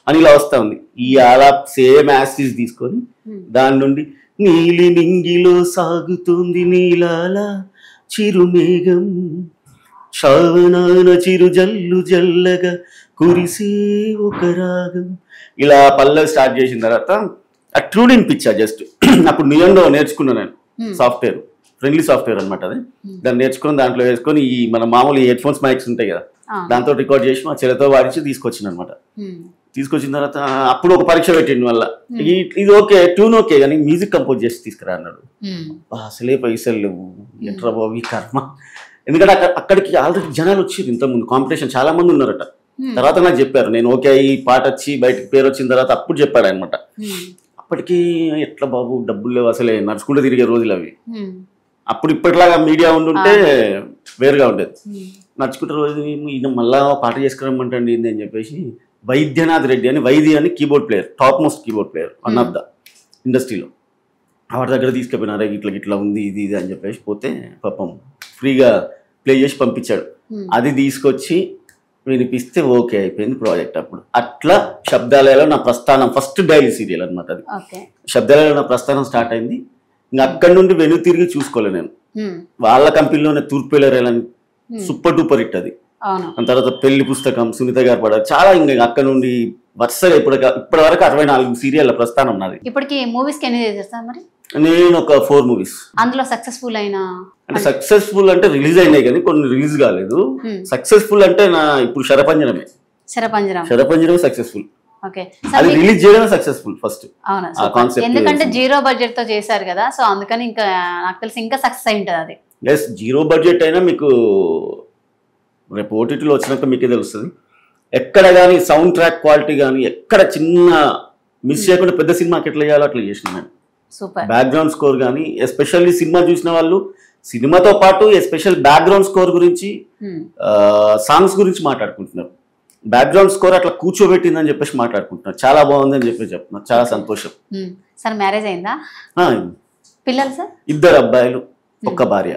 అని ఇలా వస్తా ఉంది ఈ అలా సేమ్ యాసిస్ తీసుకొని ఉమ్, దాని నుండి నీలి నింగిలో సాగుతుంది నీలాల చిరుమేఘం శ్రావణాన చిరు జల్లు జల్లగా కురిసే ఒక రాగం ఇలా పల్లవి స్టార్ట్ చేసిన తర్వాత ఆ ట్రూడ్ వినిపించా జస్ట్ అప్పుడు నియంలో నేర్చుకున్నాను నేను ఉమ్, సాఫ్ట్వేర్ ఫ్రెండ్లీ సాఫ్ట్వేర్ అనమాట అది Hmm. దాన్ని నేర్చుకుని దాంట్లో వేసుకొని ఈ మన మామూలు హెడ్ ఫోన్స్ మైక్స్ ఉంటాయి కదా ఆ, దాంతో రికార్డ్ చేసి మా చెల్లెతో వాడించి తీసుకొచ్చిన అనమాట ఉమ్, తీసుకొచ్చిన తర్వాత అప్పుడు ఒక పరీక్ష పెట్టిండు వల్ల Hmm. ఇది ఓకే ట్యూన్ ఓకే కానీ మ్యూజిక్ కంపోజ్ చేసి తీసుకురా అన్నాడు ఉమ్, బా, అసలే పైసలు లేవు ఎట్రా బాబు ఈ కర్మ ఎందుకంటే అక్కడ అక్కడికి ఆల్రెడీ జనాలు వచ్చారు ఇంతకుముందు కాంపిటీషన్ చాలా మంది ఉన్నారట ఉమ్, తర్వాత నాకు చెప్పారు నేను ఓకే ఈ పాట వచ్చి బయటకు పేరు వచ్చిన తర్వాత అప్పుడు చెప్పాడు అనమాట ఉమ్, అప్పటికి ఎట్లా బాబు డబ్బులు లేవు అసలే నడుచుకుంటూ తిరిగే రోజులు అవి ఉమ్, అప్పుడు ఇప్పటిలాగా మీడియా ఉండుంటే వేరుగా ఉండేది ఉమ్, నడుచుకుంటే రోజు ఈయన మళ్ళా పాట చేసుకురమ్మంటండి ఏంది అని చెప్పేసి వైద్యనాథ్ రెడ్డి అని వైద్య అని keyboard player top most keyboard player one of the ఇండస్ట్రీలో వాడి దగ్గర తీసుకెళ్ళినారా ఇట్లా ఇట్లా ఉంది ఇది ఇది అని చెప్పేసి పోతే పాపం ఫ్రీగా ప్లే చేసి పంపించాడు ఉమ్, అది తీసుకొచ్చి వినిపిస్తే ఓకే అయిపోయింది ప్రాజెక్ట్ అప్పుడు అట్లా శబ్దాలయాలో నా ప్రస్థానం ఫస్ట్ డైలీ సీరియల్ అనమాట అది ఓకే శబ్దాలయాలో నా ప్రస్థానం స్టార్ట్ అయింది ఇంకా అక్కడి నుండి వెను తిరిగి చూసుకోలే నేను ఉమ్, వాళ్ళ కంపెనీలోనే తూర్పు వెళ్ళారని ఉమ్, సూపర్ డూపర్ హిట్ అది అవును దాని తర్వాత పెళ్లి పుస్తకం సునీత గారు పడారు చాలా ఇంకా అక్కడ నుండి వరుసగా ఇప్పుడు ఇప్పటి వరకు అరవై నాలుగు సీరియల్ ప్రస్థానం నాది ఇప్పటికి మూవీస్ కి ఎన్ని చేస్తారు మరి నేను ఒక ఫోర్ మూవీస్ అందులో సక్సెస్ఫుల్ అయిన అంటే సక్సెస్ఫుల్ అంటే రిలీజ్ అయినాయి కానీ కొన్ని రిలీజ్ కాలేదు ఉమ్, సక్సెస్ఫుల్ అంటే నా ఇప్పుడు శరపంజనమే శరపంజరం శరపంజనం సక్సెస్ఫుల్ ఓకే అది సార్ రిలీజ్ చేయడమే సక్సెస్ఫుల్ ఫస్ట్ అవును ఆ super. concept ఎందుకంటే తెలిసింది. జీరో బడ్జెట్ తో చేశారు కదా సో అందుకని ఇంకా నాకు తెలిసి ఇంకా సక్సెస్ అయి ఉంటుంది అది ఎస్ జీరో బడ్జెట్ అయినా మీకు రేపు ఓటీటీలో వచ్చినాక మీకే తెలుస్తుంది ఎక్కడ కానీ సౌండ్ ట్రాక్ క్వాలిటీ కానీ ఎక్కడ చిన్న మిస్ చేయకుండా పెద్ద సినిమాకి ఎట్లా చేయాలో అట్లా చేసిన నేను సూపర్ బ్యాక్గ్రౌండ్ స్కోర్ కానీ ఎస్పెషల్లీ సినిమా చూసిన వాళ్ళు సినిమాతో పాటు ఎస్పెషల్ బ్యాక్గ్రౌండ్ స్కోర్ గురించి సాంగ్స్ గురించి మాట్లాడుకుంటున్నారు బ్యాక్గ్రౌండ్ స్కోర్ అట్లా కూర్చోబెట్టిందని చెప్పేసి మాట్లాడుకుంటున్నారు చాలా బాగుందని చెప్పేసి చెప్తున్నారు చాలా సంతోషం సార్ మ్యారేజ్ అయిందా ఆ, పిల్లలు సార్ ఇద్దరు అబ్బాయిలు ఒక్క భార్య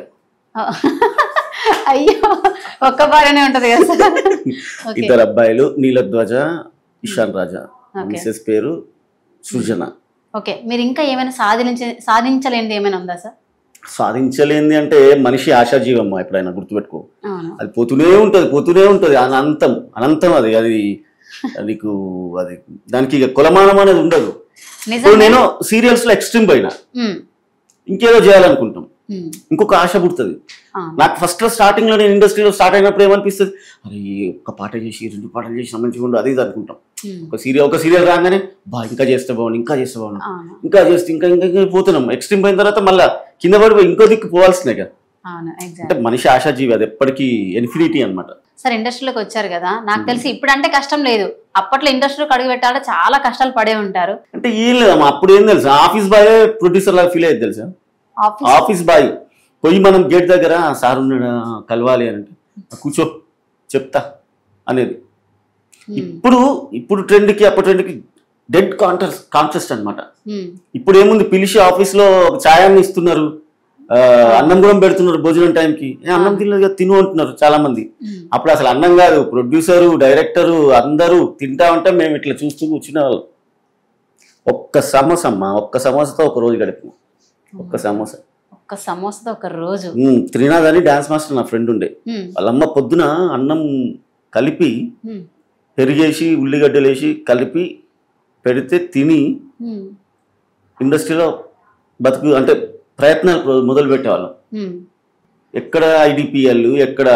అయ్యో ఒక్క భార్యనే ఉంటది కదా సార్ ఓకే ఇద్దరు అబ్బాయిలు నీలధ్వజ ఇషాన్ రాజా ఓకే మిసెస్ పేరు సృజన ఓకే మీరు ఇంకా ఏమైనా సాధించ సాధించలేనిది ఏమైనా ఉందా సార్ సాధించలేంది అంటే మనిషి ఆశాజీవమ్మ ఎప్పుడైనా గుర్తుపెట్టుకో అవును అది పోతూనే ఉంటుంది పోతూనే ఉంటుంది అనంతం అనంతం అది అది నీకు అది దానికి ఇక కులమానం అనేది ఉండదు ఇప్పుడు నిజంగా నేను సీరియల్స్ లో ఎక్స్ట్రీమ్ పోయినా ఉమ్, ఇంకేదో చేయాలనుకుంటాం ఉమ్, ఇంకొక ఆశ పుడుతుంది ఆ, నాకు ఫస్ట్ లో స్టార్టింగ్ లో నేను ఇండస్ట్రీలో స్టార్ట్ అయినప్పుడు ఏమనిపిస్తుంది అరే ఒక పాట చేసి రెండు పాటలు చేసి మంచిగా ఉండు అది ఇది అనుకుంటాం ఉమ్, ఒక సీరియల్ ఒక సీరియల్ రాగానే బా ఇంకా చేస్తే బాగుండు ఇంకా చేస్తే బాగుండు అవును ఇంకా చేస్తే ఇంకా ఇంకా ఇంకా పోతున్నాం ఎక్స్ట్రీమ్ పోయిన తర్వాత మళ్ళీ కింద పడిపోయి ఇంకో దిక్కు పోవాల్సిందే కదా అవును అంటే ఎగ్జాక్ట్ మనిషి ఆశాజీవి అది ఎప్పటికీ ఇన్ఫినిటీ అన్నమాట సార్ ఇండస్ట్రీలోకి వచ్చారు కదా నాకు తెలిసి ఇప్పుడు అంటే కష్టం లేదు అప్పట్లో ఇండస్ట్రీలోకి అడుగు పెట్టాలంటే చాలా కష్టాలు పడే ఉంటారు అంటే ఏం లేదమ్మా అప్పుడు ఏం తెలుసా ఆఫీస్ బాయ్ ప్రొడ్యూసర్ లాగా ఫీల్ అయ్యేది తెలుసా ఆఫీస్ ఆఫీస్ బాయ్ పోయి మనం గేట్ దగ్గర సార్ ఉన్నాడా కలవాలి అని అంటే కూర్చో చెప్తా అనేది ఉమ్, ఇప్పుడు ఇప్పుడు ట్రెండ్కి అప్పుడు ట్రెండ్కి డెడ్ కాంటెస్ట్ కాంటెస్ట్ అనమాట ఉమ్, ఇప్పుడు ఏముంది పిలిచి ఆఫీస్లో ఒక ఛాయాన్ని ఇస్తున్నారు ఆ, అన్నం కూడా పెడుతున్నారు భోజనం టైంకి ఏ, అన్నం తినలేదు కదా, తిను అంటున్నారు చాలా మంది ఉమ్, అప్పుడు అసలు అన్నం కాదు ప్రొడ్యూసరు డైరెక్టరు అందరూ తింటా ఉంటే మేము ఇట్లా చూస్తూ కూర్చునే వాళ్ళం ఒక్క సమోసా అమ్మా ఒక్క సమోసాతో ఒక రోజు గడిపిన ఒక్క సమోసా ఒక్క సమోసాతో ఒక రోజు ఉమ్, త్రినాథ్ అని డాన్స్ మాస్టర్ నా ఫ్రెండ్ ఉండే ఉమ్, వాళ్ళమ్మ పొద్దున అన్నం కలిపి ఉమ్, పెరిగేసి ఉల్లిగడ్డలు వేసి కలిపి పెడితే తిని ఉమ్, ఇండస్ట్రీలో బతుకు అంటే ప్రయత్నాలు ప్ర- మొదలు పెట్టేవాళ్ళం ఉమ్, ఎక్కడ ఐడిపిఎల్ ఎక్కడ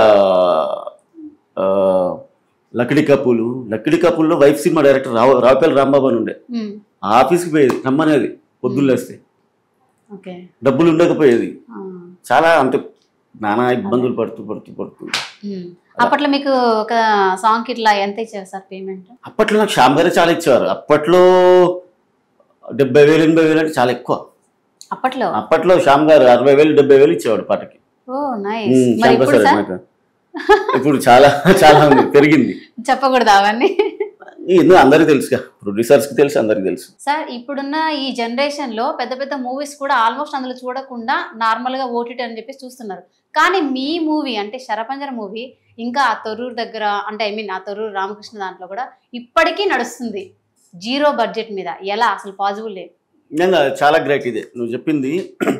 ఆ, లకిడి కప్పులు లకిడి కప్పుల్లో wife cinema director Rao Raopalli Rambabu అని ఉండే ఉమ్, ఆ ఆఫీస్కి పోయేది రమ్మనేది పొద్దున్నేస్తే ఓకే డబ్బులు ఉండకపోయేది ఆ, చాలా అంటే నానా ఇబ్బందులు పడుతూ పడుతూ పడుతూ ఉమ్. అప్పట్లో మీకు ఒక సాంగ్ కి ఇట్లా ఎంత ఇచ్చారు సార్ పేమెంట్ అప్పట్లో నాకు శ్యామ్ గారే చాలా ఇచ్చేవారు అప్పట్లో డెబ్బై వేలు ఎనభై వేలు అంటే చాలా ఎక్కువ అప్పట్లో అప్పట్లో శ్యామ్ గారు అరవై వేలు డెబ్బై వేలు ఇచ్చేవాడు పాటకి ఓ నైస్ ఉమ్, మరి శ్యామ్ ఇప్పుడు ప్రసాద్ సార్ నాకు ఇప్పుడు చాలా చాలా ఉంది పెరిగింది చెప్పకూడదు అవన్నీ ఎందుకు అందరికీ తెలుసుగా ప్రొడ్యూసర్స్కి తెలుసు అందరికీ తెలుసు సార్ ఇప్పుడున్న ఈ జనరేషన్ లో పెద్ద పెద్ద మూవీస్ కూడా ఆల్మోస్ట్ అందులో చూడకుండా నార్మల్ గా ఓటీటీ అని చెప్పేసి చూస్తున్నారు కానీ మీ మూవీ అంటే శరపంజర మూవీ ఇంకా ఆ తొర్రూరు దగ్గర అంటే ఐ మీన్ ఆ తొర్రూరు రామకృష్ణ దాంట్లో కూడా ఇప్పటికీ నడుస్తుంది జీరో బడ్జెట్ మీద ఎలా అసలు పాసిబుల్ లేదు నిజంగా చాలా గ్రేట్ ఇదే నువ్వు చెప్పింది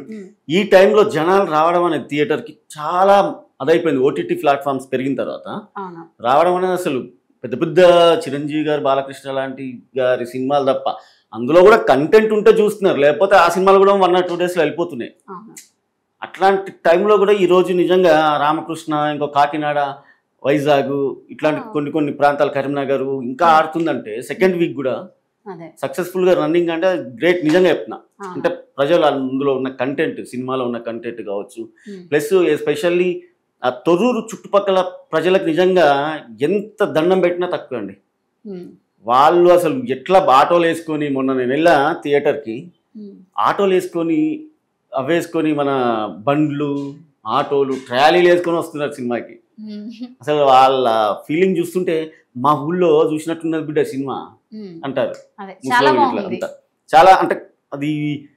ఈ టైంలో జనాలు రావడం అనేది థియేటర్కి చాలా అదైపోయింది ఓటీటీ ప్లాట్ఫామ్స్ పెరిగిన తర్వాత అవును రావడం అనేది అసలు పెద్ద పెద్ద చిరంజీవి గారు బాలకృష్ణ లాంటి గారి సినిమాలు తప్ప అందులో కూడా కంటెంట్ ఉంటే చూస్తున్నారు లేకపోతే ఆ సినిమాలు కూడా వన్ ఆర్ టూ డేస్లో వెళ్ళిపోతున్నాయి అవును అట్లాంటి టైంలో కూడా ఈ రోజు నిజంగా రామకృష్ణ ఇంకో కాకినాడ వైజాగ్ ఇట్లాంటి ఆ. కొన్ని కొన్ని ప్రాంతాలు కరీంనగర్ ఇంకా ఆడుతుందంటే సెకండ్ వీక్ కూడా అదే సక్సెస్ఫుల్ గా రన్నింగ్ అంటే గ్రేట్ నిజంగా చెప్తున్నా అవును. అంటే ప్రజలు అందులో ఉన్న కంటెంట్ సినిమాలో ఉన్న కంటెంట్ కావచ్చు ఉమ్. ప్లస్ ఎస్పెషల్లీ ఆ తొర్రూరు చుట్టుపక్కల ప్రజలకు నిజంగా ఎంత దండం పెట్టినా తక్కువ అండి ఉమ్. వాళ్ళు అసలు ఎట్లా ఆటోలు వేసుకొని మొన్న నేను వెళ్ళా థియేటర్కి ఉమ్. ఆటోలు వేసుకొని అవేసుకొని మన బండ్లు ఆటోలు ట్రాలీలు వేసుకొని వస్తున్నారు సినిమాకి ఉమ్. అసలు వాళ్ళ ఫీలింగ్ చూస్తుంటే మా ఊళ్ళో చూసినట్టున్నది బిడ్డ సినిమా ఉమ్. అంటారు అదే చాలా ముసలోళ్ళు ఇట్లా బాగుంది అంతా. చాలా అంటే అది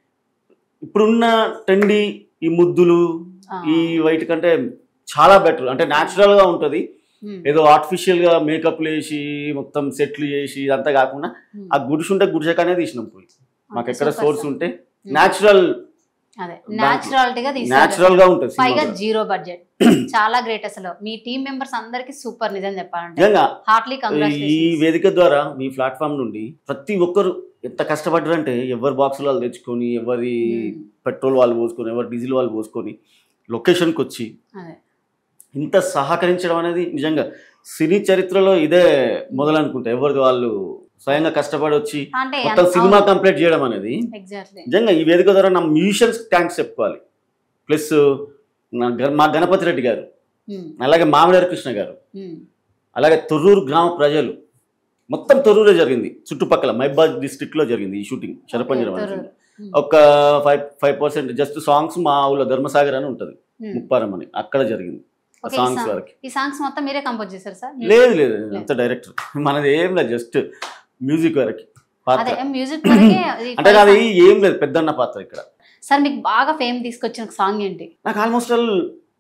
ఇప్పుడున్న ట్రెండీ ఈ ముద్దులు ఆ. ఈ వైట్ కంటే చాలా బెటర్ అంటే న్యాచురల్ గా ఉంటది ఉమ్. ఏదో ఆర్టిఫిషియల్ గా మేకప్ వేసి మొత్తం సెట్లు చేసి ఇదంతా కాకుండా ఉమ్. ఆ గుడిసుంటే గుడిసెకానే తీసినాం పోయి మాకు ఎక్కడ సూపర్ సోర్స్ సార్. ఉంటే ఉమ్. న్యాచురల్ అదే న్యాచురాలిటీగా న్యాచురల్ తీసారు గా ఉంటుంది పైగా సినిమా జీరో బడ్జెట్ చాలా గ్రేట్ అసలు మీ టీం మెంబర్స్ అందరికి సూపర్ నిజం చెప్పాలంటే నిజంగా హార్ట్లీ ఈ కంగ్రాచులేషన్స్ వేదిక ద్వారా మీ ప్లాట్ఫామ్ నుండి ప్రతి ఒక్కరు ఎంత కష్టపడ్డారంటే ఎవరి బాక్సులు వాళ్ళు తెచ్చుకొని ఎవరి పెట్రోల్ వాళ్ళు పోసుకొని ఎవరి డీజిల్ వాళ్ళు పోసుకొని లొకేషన్కి వచ్చి అదే ఇంత సహకరించడం అనేది నిజంగా సినీ చరిత్రలో ఇదే మొదలనుకుంటా ఎవరిది వాళ్ళు స్వయంగా కష్టపడి వచ్చి అంటే మొత్తం సినిమా కంప్లీట్ చేయడం అనేది ఎగ్జాక్ట్లీ నిజంగా ఈ వేదిక ద్వారా నా మ్యూజిషియన్స్ థ్యాంక్స్ చెప్పుకోవాలి ప్లస్ నా గ- మా గణపతి రెడ్డి గారు అలాగే మామిడారి కృష్ణ గారు అలాగే తొర్రూరు గ్రామ ప్రజలు మొత్తం తొర్రూరే జరిగింది చుట్టుపక్కల మైబాద్ డిస్ట్రిక్ట్ లో జరిగింది ఈ షూటింగ్ శరపంజరం అనేది ఒక five five percent just songs మా ఊళ్ళో ధర్మసాగర్ అని ఉంటుంది ముప్పారం అని అక్కడ జరిగింది ఆ Okay, సాంగ్స్ song. వరకు ఈ సాంగ్స్ మొత్తం మీరే కంపోజ్ చేశారు సార్ లేదు లేదు అంత డైరెక్టర్ మనది ఏం లేదు జస్ట్ మ్యూజిక్ వరకు పాత్ర అదే మ్యూజిక్ వరకే ఇది అంటే నాది ఏం లేదు పెద్దన్న పాత్ర ఇక్కడ సార్ మీకు బాగా ఫేమ్ తీసుకొచ్చిన సాంగ్ ఏంటి నాకు ఆల్మోస్ట్ ఆల్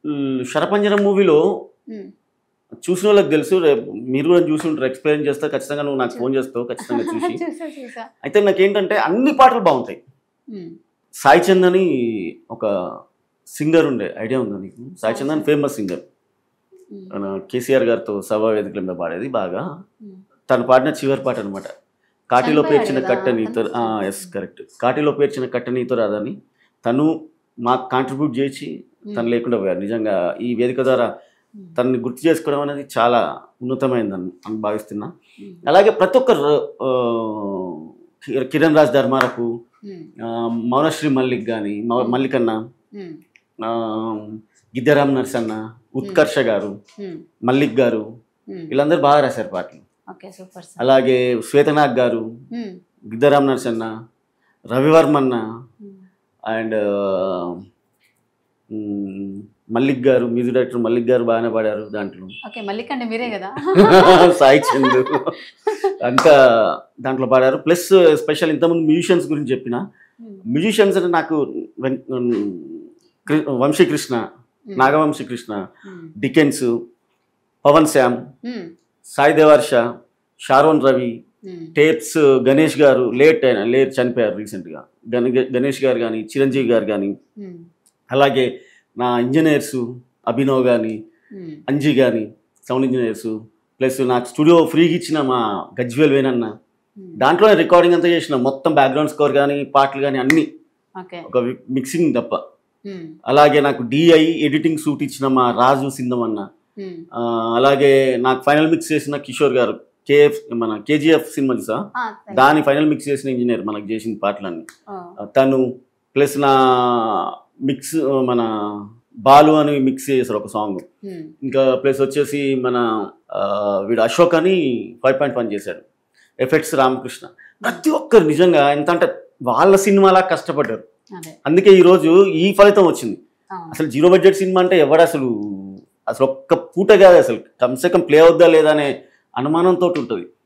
శరపంజరం మూవీలో ఉమ్. చూసిన వాళ్ళకి తెలుసు రేపు మీరు కూడా చూసి ఉంటారు ఎక్స్ప్లెయిన్ చేస్తే ఖచ్చితంగా నువ్వు నాకు ఫోన్ చేస్తావు ఖచ్చితంగా చూసి చూసా చూసా అయితే నాకేంటంటే అన్ని పాటలు బాగుంటాయి ఉమ్. సాయి చంద్ అని ఒక సింగర్ ఉండే ఐడియా ఉందా నీకు సాయి చంద్ అని ఫేమస్ సింగర్ ఉమ్. మన కేసీఆర్ గారితో సభా వేదికల మీద పాడేది బాగా ఉమ్. తను పాడిన చివరి పాట అనమాట కాటిలో చనిపోయాడు పేర్చిన కదా, కట్ట నీతో అతను? ఎస్ కరెక్ట్ కాటిలో పేర్చిన కట్ట నీతో రాదని తను మాకు కాంట్రిబ్యూట్ చేసి తను లేకుండా పోయారు నిజంగా ఈ వేదిక ద్వారా ఉమ్. తనని గుర్తు చేసుకోవడం అనేది చాలా ఉన్నతమైందని అని భావిస్తున్నా ఉమ్. అలాగే ప్రతి ఒక్కరు ఆ, కి- కిరణ్ రాజ్ ధర్మారకు ఉమ్. ఆ, మౌనశ్రీ మల్లిక్ కానీ మల్లికన్న ఉమ్. ఆ, గిద్దరామ్ నర్సన్న ఉత్కర్ష గారు ఉమ్. మల్లిక్ గారు ఉమ్. వీళ్ళందరూ బాగా రాశారు పాటలు ఓకే సూపర్ సార్ అలాగే శ్వేతనాగ్ గారు ఉమ్. గిద్దరామ్ నర్సన్న రవివర్మన్న ఉమ్. అండ్ మల్లిక్ గారు మ్యూజిక్ డైరెక్టర్ మల్లిక్ గారు బాగానే పాడారు దాంట్లో ఓకే మల్లికండి మీరే కదా సాయి చంద్ అంతా దాంట్లో పాడారు ప్లస్ స్పెషల్ ఇంతకుముందు మ్యూజిషియన్స్ గురించి చెప్పిన ఉమ్. మ్యూజిషియన్స్ అంటే నాకు వెం- కృ- వంశీకృష్ణ ఉమ్. నాగవంశీకృష్ణ ఉమ్. డికెన్స్ పవన్ శ్యామ్ ఉమ్. సాయి దేవర్ష షారోన్ రవి ఉమ్. టేప్స్ గణేష్ గారు లేట్ అయిన లేట్ చనిపోయారు రీసెంట్గా గణ గణేష్ గారు కానీ చిరంజీవి గారు కానీ ఉమ్. అలాగే నా ఇంజనీర్స్ అభినవ్ కానీ ఉమ్. అంజీ కానీ సౌండ్ ఇంజనీర్స్ ప్లస్ నాకు స్టూడియో ఫ్రీగా ఇచ్చిన మా గజ్వేల్ వేనన్న ఉమ్. దాంట్లో రికార్డింగ్ అంతా చేసిన మొత్తం బ్యాక్గ్రౌండ్ స్కోర్ కానీ పాటలు కానీ అన్నీ ఓకే ఒక మిక్సింగ్ తప్ప ఉమ్. అలాగే నాకు డిఐ ఎడిటింగ్ సూట్ ఇచ్చిన మా రాజు సింధం అన్న ఉమ్. ఆ, అలాగే నాకు ఫైనల్ మిక్స్ చేసిన కిషోర్ గారు కేఎఫ్ మన కేజీఎఫ్ సినిమా చూసా ఆ, thank you. దాని ఫైనల్ మిక్స్ చేసిన ఇంజనీర్ మనకు చేసిన పాటలన్నీ ఓ. ఆ, తను ప్లస్ నా మిక్స్ మన బాలు అని మిక్స్ చేశారు ఒక సాంగ్ ఉమ్. ఇంకా ప్లస్ వచ్చేసి మన ఆ, వీడు అశోక్ అని ఫైవ్ పాయింట్ వన్ చేశాడు ఎఫెక్ట్స్ రామకృష్ణ ప్రతి ఒక్కరు నిజంగా ఎంత అంటే వాళ్ళ సినిమాలా కష్టపడ్డారు అదే అందుకే ఈరోజు ఈ ఫలితం వచ్చింది అవును. అసలు జీరో బడ్జెట్ సినిమా అంటే ఎవడు అసలు అసలు ఒక్క పూట కాదు అసలు కమ్సే కమ్ ప్లే అవుద్దా లేదా అనే అనుమానంతో ఉంటుంది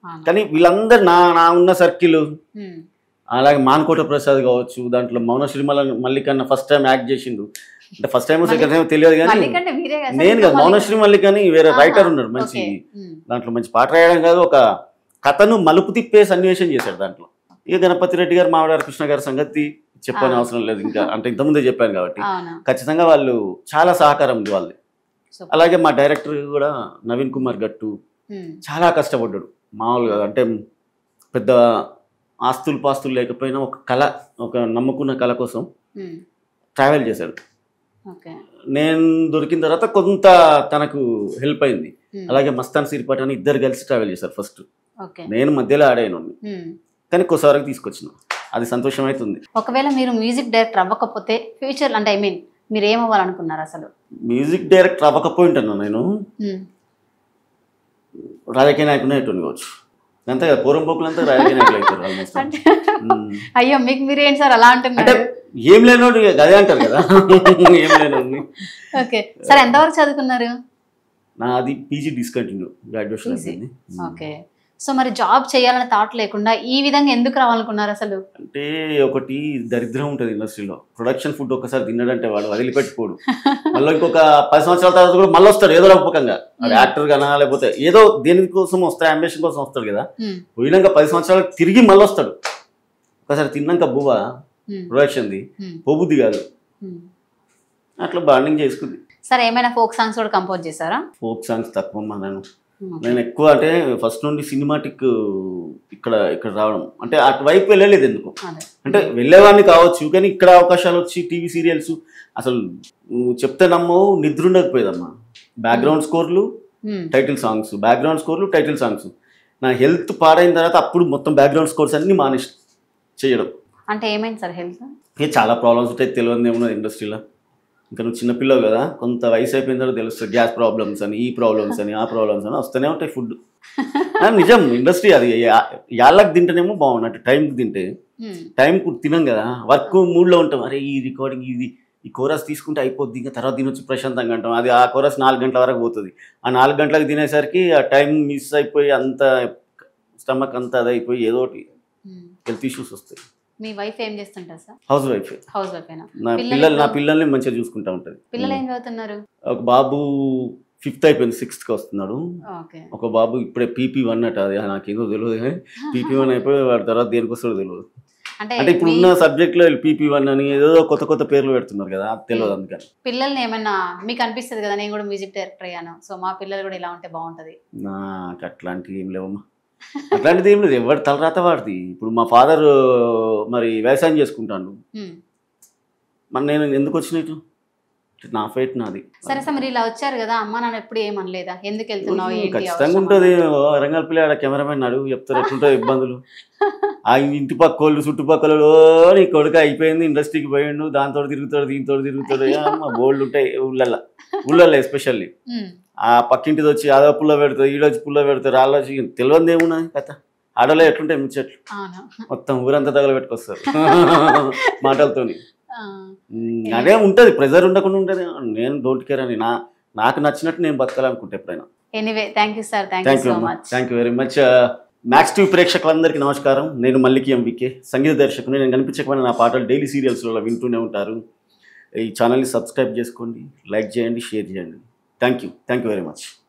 అవును. కానీ వీళ్ళందరూ నా నా ఉన్న సర్కిల్ ఉమ్. అలాగే మాన్కోట ప్రసాద్ కావచ్చు దాంట్లో Mouna Srimala Mallikanna first time act చేసిండు అంటే ఫస్ట్ టైం సెకండ్ టైం తెలియదు కానీ మల్లికంటే మీరే కదా నేను కదా మౌనశ్రీ మల్లిక్ అని వేరే ఆహా, రైటర్ ఉన్నాడు మంచి ఓకే. ఉమ్. దాంట్లో మంచి పాట రాయడం కాదు ఒక కథను మలుపు తిప్పే సన్నివేశం చేశాడు దాంట్లో ఇక గణపతి రెడ్డి గారు మామిడారు కృష్ణ గారి సంగతి చెప్పని ఆ. అవసరం లేదు ఇంకా అంటే ఇంతకుముందే చెప్పాను కాబట్టి అవును ఖచ్చితంగా వాళ్ళు చాలా సహకారం ఉంది వాళ్ళది సూపర్. అలాగే మా డైరెక్టర్ కూడా నవీన్ కుమార్ గట్టు ఉమ్. చాలా కష్టపడ్డాడు మామూలుగా అంటే పెద్ద ఆస్తులు పాస్తులు లేకపోయినా ఒక కళ ఒక నమ్ముకున్న కళ కోసం ఉమ్. ట్రావెల్ చేశాడు ఓకే నేను దొరికిన తర్వాత కొంత తనకు హెల్ప్ అయింది ఉమ్. అలాగే మస్తాన్ సిరిపాట్ అని ఇద్దరు కలిసి ట్రావెల్ చేశారు ఫస్ట్ ఓకే నేను మధ్యలో ఆడాను ఉమ్. కానీ కొద్దిసారికి తీసుకొచ్చిన అది సంతోషం అవుతుంది ఒకవేళ మీరు మ్యూజిక్ డైరెక్టర్ అవ్వకపోతే ఫ్యూచర్ అంటే ఐ మీన్ మీరు ఏమవ్వాలనుకున్నారు అసలు మ్యూజిక్ డైరెక్టర్ అవ్వకపోయి ఉంటాను నేను ఉమ్. రాజకీయ నాయకునే ఎటువంటి కావచ్చు అంతే కదా పూర్వం పోకులంతా రాజకీయ నాయకులు అవుతారు ఆల్మోస్ట్ అంటే అయ్యో మీకు మీరేంటి సార్ అలా అంటే అంటున్నారు ఏం లేనోడు ఇక అదే అంటారు కదా ఏం లేనోడిని ఓకే సరే ఎంతవరకు చదువుకున్నారు నాది పీజీ డిస్కంటిన్యూ గ్రాడ్యుయేషన్ PG. అయిపోయింది ఓకే సో మరి జాబ్ చేయాలనే థాట్ లేకుండా ఈ విధంగా ఎందుకు రావాలనుకున్నారు అసలు అంటే ఒకటి దరిద్రం ఉంటుంది ఇండస్ట్రీలో ప్రొడక్షన్ ఫుడ్ ఒకసారి తిన్నాడంటే వాడు వదిలిపెట్టుకోడు మళ్ళీ ఇంకొక పది సంవత్సరాల తర్వాత కూడా మళ్ళీ వస్తాడు ఏదో రూపకంగా వాడు Hmm. యాక్టర్ గానా లేకపోతే ఏదో దేని కోసం వస్తాడు అంబిషన్ కోసం వస్తాడు కదా ఉమ్. పోయినాక పది సంవత్సరాలకు తిరిగి మళ్ళీ వస్తాడు ఒకసారి తిన్నాక బువ్వ ఉమ్. ప్రొడక్షన్ది ఉమ్. పోబుద్ది కాదు ఉమ్. అట్లా బాండింగ్ చేసుకుంది సరే ఏమైనా ఫోక్ సాంగ్స్ కూడా కంపోజ్ చేశారా ఫోక్ సాంగ్స్ తక్కువ అమ్మా నేను ఉమ్. నేను ఎక్కువ అంటే ఫస్ట్ నుండి సినిమాటిక్ ఇక్కడ ఇక్కడ రావడం అంటే అటువైపు వెళ్ళలేదు ఎందుకు అదే అంటే వెళ్ళేవాడిని కావచ్చు కానీ ఇక్కడ అవకాశాలు వచ్చి టీవీ సీరియల్స్ అసలు నువ్వు చెప్తే నమ్మవు నిద్ర ఉండకపోయేదమ్మా బ్యాక్గ్రౌండ్ స్కోర్లు ఉమ్. టైటిల్ సాంగ్స్ బ్యాక్గ్రౌండ్ స్కోర్లు టైటిల్ సాంగ్స్ నా హెల్త్ పాడైన తర్వాత అప్పుడు మొత్తం బ్యాక్గ్రౌండ్ స్కోర్స్ అన్ని మానేసి చేయడం అంటే ఏమైంది సార్ హెల్త్ ఇక చాలా ప్రాబ్లమ్స్ ఉంటాయి తెలియదు ఏమున్నది ఇండస్ట్రీలో ఇంకా నువ్వు చిన్నపిల్లవు కదా కొంత వయసు అయిపోయిన తర్వాత తెలుస్తుంది గ్యాస్ ప్రాబ్లమ్స్ అని ఈ ప్రాబ్లమ్స్ అని ఆ ప్రాబ్లమ్స్ అని వస్తూనే ఉంటాయి ఫుడ్ నిజం ఇండస్ట్రీ అది యా- యాళ్ళకి తింటేనేమో బాగున్నట్టు టైంకి తింటే టైంకు తినం కదా వర్క్ మూడ్లో ఉంటాం అరే ఈ రికార్డింగ్ ఇది ఈ కోరస్ తీసుకుంటే అయిపోద్ది ఇంకా తర్వాత తినొచ్చి ప్రశాంతంగా అంటాం అది ఆ కోరస్ నాలుగు గంటల వరకు పోతుంది ఆ నాలుగు గంటలకు తినేసరికి ఆ టైం మిస్ అయిపోయి అంత స్టమక్ అంతా అది అయిపోయి ఏదో ఒకటి హెల్త్ ఇష్యూస్ వస్తాయి మీ వైఫ్ ఏం చేస్తుంటారు sir house wife house wife అయినా నా పిల్లలు పిల్లలు నా ఎప్పుడు- పిల్లల్ని మంచిగా చూసుకుంటా ఉంటుంది పిల్లలు ఏం చదువుతున్నారు ఒక బాబు ఫిఫ్త్ అయిపోయింది సిక్స్త్కి వస్తున్నాడు ఓకే ఒక బాబు ఇప్పుడే పీపీ వన్ అట అది నాకేదో తెలియదు కానీ పీపీ వన్ అయిపోయి వాడి తర్వాత దేనికి వస్తాడో తెలియదు అంటే అంటే ఇప్పుడు మీ ఉన్న సబ్జెక్ట్లో పీపీ వన్ అని ఏదో కొత్త కొత్త పేర్లు పెడుతున్నారు కదా అది తెలియదు అందుకని పిల్లల్ని ఏమైనా మీకు అనిపిస్తుంది కదా నేను కూడా మ్యూజిక్ డైరెక్టర్ అయ్యాను సో మా పిల్లలు కూడా ఇలా ఉంటే బాగుంటది నాకు అట్లాంటివి ఏం లేవమ్మా అట్లాంటిది ఏం లేదు ఎవరి తలరాత వాడిది ఇప్పుడు మా ఫాదర్ మరి వ్యవసాయం చేసుకుంటాను ఉమ్. మరి నేను ఎందుకు వచ్చినట్టు నా ఫైట్ నాది సరే సార్ మీరు ఇలా వచ్చారు కదా అమ్మ నాన్న ఎప్పుడు ఏమనలేదా ఎందుకు వెళ్తున్నావు ఏంటి ఖచ్చితంగా అవసరమా? ఉంటుంది రంగల్పల్లి ఆడ కెమెరామెన్ అడుగు చెప్తారు ఎట్లుంటాయి ఇబ్బందులు ఆ ఇంటి పక్క వాళ్ళు చుట్టుపక్కల "ఓ, నీ కొడుకు అయిపోయింది ఇండస్ట్రీకి పోయిండు దాంతో తిరుగుతాడు దీంతో తిరుగుతాడు మా బోల్డ్ ఉంటాయి ఊళ్ళల్లో ఊళ్ళల్లో ఎస్పెషల్లీ ఉమ్. ఆ పక్కింటిది వచ్చి ఆదో పుల్ల పెడతారు ఈడొచ్చి పుల్ల పెడతారు వాళ్ళు వచ్చి తెలియదు ఏమున్నది కథ ఆడలో ఎట్లుంటాయి ముచ్చట్లు అవును మొత్తం ఊరంతా తగల పెట్టుకొస్తారు మాటలతోని ఆ, ఉమ్, అదే ఉంటుంది ప్రెజర్ ఉండకుండా ఉంటుంది నేను డోంట్ కేర్ అని నా నాకు నచ్చినట్టు నేను బతకాలనుకుంటే ఎప్పుడైనా anyway thank you sir thank you thank you so అమ్మా much thank you very much Max TV ప్రేక్షకులందరికీ నమస్కారం నేను మల్లికి ఎంవికే సంగీత దర్శకుని నేను కనిపించకపోయిన నా పాటలు డైలీ సీరియల్స్లో వింటూనే ఉంటారు ఈ ఛానల్ని సబ్స్క్రైబ్ చేసుకోండి లైక్ చేయండి షేర్ చేయండి thank you thank you very much